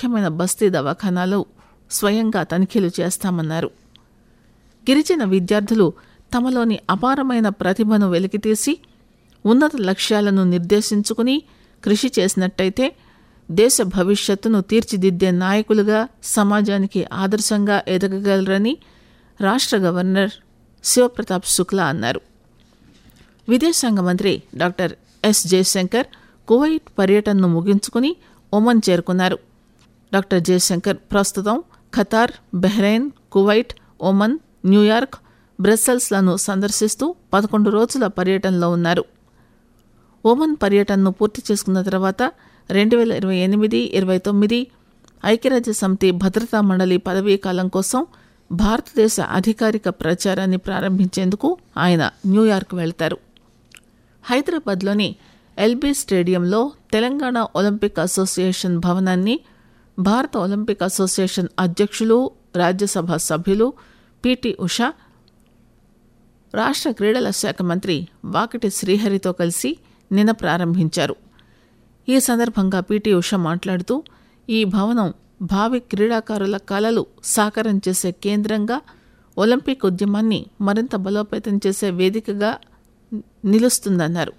ముఖ్యమైన బస్తీ దవాఖానాలు స్వయంగా తనిఖీలు చేస్తామన్నారు గిరిజన విద్యార్థులు తమలోని అపారమైన ప్రతిభను వెలికితీసి ఉన్నత లక్ష్యాలను నిర్దేశించుకుని కృషి చేసినట్టయితే దేశ భవిష్యత్తును తీర్చిదిద్దే నాయకులుగా సమాజానికి ఆదర్శంగా ఎదగగలరని రాష్ట్ర గవర్నర్ శివప్రతాప్ శుక్లా అన్నారు విదేశాంగ మంత్రి డాక్టర్ ఎస్ జయశంకర్ కువైట్ పర్యటనను ముగించుకుని ఒమన్ చేరుకున్నారు డాక్టర్ జయశంకర్ ప్రస్తుతం Qatar Bahrain Kuwait Oman New York బ్రస్సెల్స్లను సందర్శిస్తూ పదకొండు రోజుల పర్యటనలో ఉన్నారు ఒమన్ పర్యటనను పూర్తి చేసుకున్న తర్వాత రెండు వేల ఇరవై ఎనిమిది ఇరవై తొమ్మిది ఐక్యరాజ్య సమితి భద్రతా మండలి పదవీ కాలం కోసం భారతదేశ అధికారిక ప్రచారాన్ని ప్రారంభించేందుకు ఆయన న్యూయార్క్ వెళ్తారు హైదరాబాద్లోని ఎల్బీ స్టేడియంలో తెలంగాణ ఒలింపిక్ అసోసియేషన్ భవనాన్ని భారత ఒలింపిక్ అసోసియేషన్ అధ్యక్షులు రాజ్యసభ సభ్యులు పిటి ఉషా రాష్ట్ర క్రీడల శాఖ మంత్రి వాకటి శ్రీహరితో కలిసి నిన్న ప్రారంభించారు ఈ సందర్భంగా పిటి ఉష మాట్లాడుతూ ఈ భవనం భావి క్రీడాకారుల కలలు సాకారం చేసే కేంద్రంగా ఒలింపిక్ ఉద్యమాన్ని మరింత బలోపేతం చేసే వేదికగా నిలుస్తుందన్నారు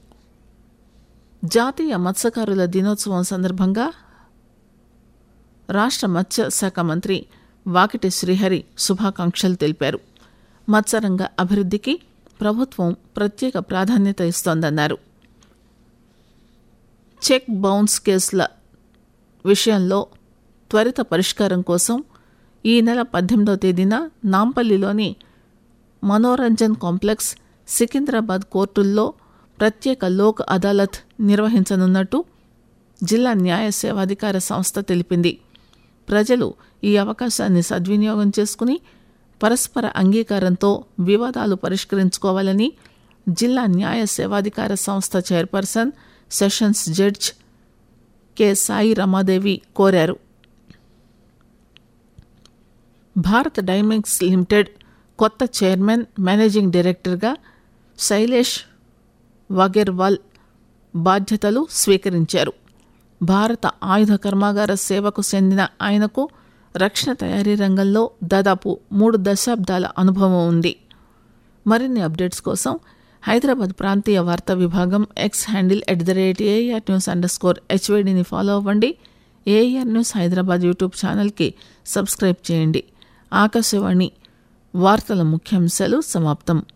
జాతీయ మత్స్యకారుల దినోత్సవం సందర్భంగా రాష్ట్ర మత్స్య శాఖ మంత్రి వాకిటి శ్రీహరి శుభాకాంక్షలు తెలిపారు మత్స్యరంగ అభివృద్ధికి ప్రభుత్వం ప్రత్యేక ప్రాధాన్యత ఇస్తోందన్నారు చెక్ బౌన్స్ కేసుల విషయంలో త్వరిత పరిష్కారం కోసం ఈ నెల పద్దెనిమిదవ తేదీన నాంపల్లిలోని మనోరంజన్ కాంప్లెక్స్ సికింద్రాబాద్ కోర్టుల్లో ప్రత్యేక లోక్ అదాలత్ నిర్వహించనున్నట్టు జిల్లా న్యాయ సేవాధికార సంస్థ తెలిపింది ప్రజలు ఈ అవకాశాన్ని సద్వినియోగం చేసుకుని పరస్పర అంగీకారంతో వివాదాలు పరిష్కరించుకోవాలని జిల్లా న్యాయ సేవాధికార సంస్థ chairperson sessions judge K Sai Ramadevi కోరారు భారత్ డైమండ్స్ లిమిటెడ్ కొత్త చైర్మన్ మేనేజింగ్ డైరెక్టర్గా శైలేష్ వగెర్వాల్ బాధ్యతలు స్వీకరించారు భారత ఆయుధ కర్మాగార సేవకు చెందిన ఆయనకు రక్షణ తయారీ రంగంలో దాదాపు మూడు దశాబ్దాల అనుభవం ఉంది మరిన్ని అప్డేట్స్ కోసం హైదరాబాద్ ప్రాంతీయ వార్తా విభాగం X handle at the rate AIR news underscore హెచ్వేడిని ఫాలో అవ్వండి ఏఆర్ న్యూస్ హైదరాబాద్ యూట్యూబ్ ఛానల్కి సబ్స్క్రైబ్ చేయండి ఆకాశవాణి వార్తల ముఖ్యాంశాలు సమాప్తం